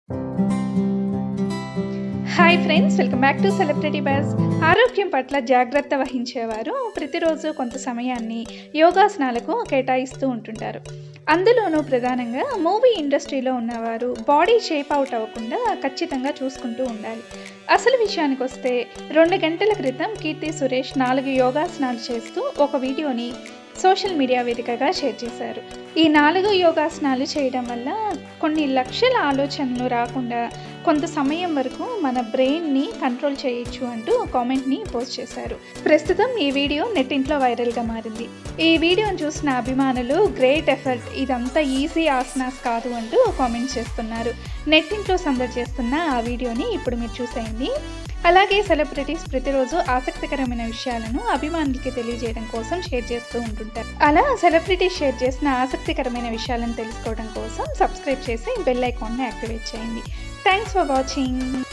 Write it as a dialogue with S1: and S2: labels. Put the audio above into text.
S1: hi friends welcome back to celebrity buzz ఆరోగ్యం పట్ల జాగ్రత్త వహించేవారు ప్రతిరోజు కొంత సమయాన్ని యోగాసనాలకు కేటాయిస్తూ ఉంటుంటారు అందులోనూ ప్రధానంగా మూవీ ఇండస్ట్రీలో ఉన్నవారు బాడీ షేప్ అవుట్ అవ్వకుండా ఖచ్చితంగా చూసుకుంటూ ఉండాలి అసలు విషయానికి వస్తే రెండు గంటల క్రితం కీర్తి సురేష్ నాలుగు యోగాసనాలు చేస్తూ ఒక వీడియోని సోషల్ మీడియా వేదికగా షేర్ చేశారు ఈ నాలుగు యోగాసనాలు చేయడం వల్ల కొన్ని లక్షల ఆలోచనలు రాకుండా కొంత సమయం వరకు మన బ్రెయిన్ని కంట్రోల్ చేయొచ్చు అంటూ కామెంట్ని పోస్ట్ చేశారు ప్రస్తుతం ఈ వీడియో నెట్టింట్లో వైరల్గా మారింది ఈ వీడియోని చూసిన అభిమానులు గ్రేట్ ఎఫర్ట్ ఇదంతా ఈజీ ఆసనాస్ కాదు అంటూ కామెంట్స్ చేస్తున్నారు నెట్టింట్లో సందడి చేస్తున్న ఆ వీడియోని ఇప్పుడు మీరు చూసేయండి అలాగే సెలబ్రిటీస్ ప్రతిరోజు ఆసక్తికరమైన విషయాలను అభిమానులకి తెలియజేయడం కోసం షేర్ చేస్తూ ఉంటుంటారు అలా సెలబ్రిటీస్ షేర్ చేసిన ఆసక్తికరమైన విషయాలను తెలుసుకోవడం కోసం సబ్స్క్రైబ్ చేసి బెల్ ఐకాన్ని యాక్టివేట్ చేయండి థ్యాంక్స్ ఫర్ వాచింగ్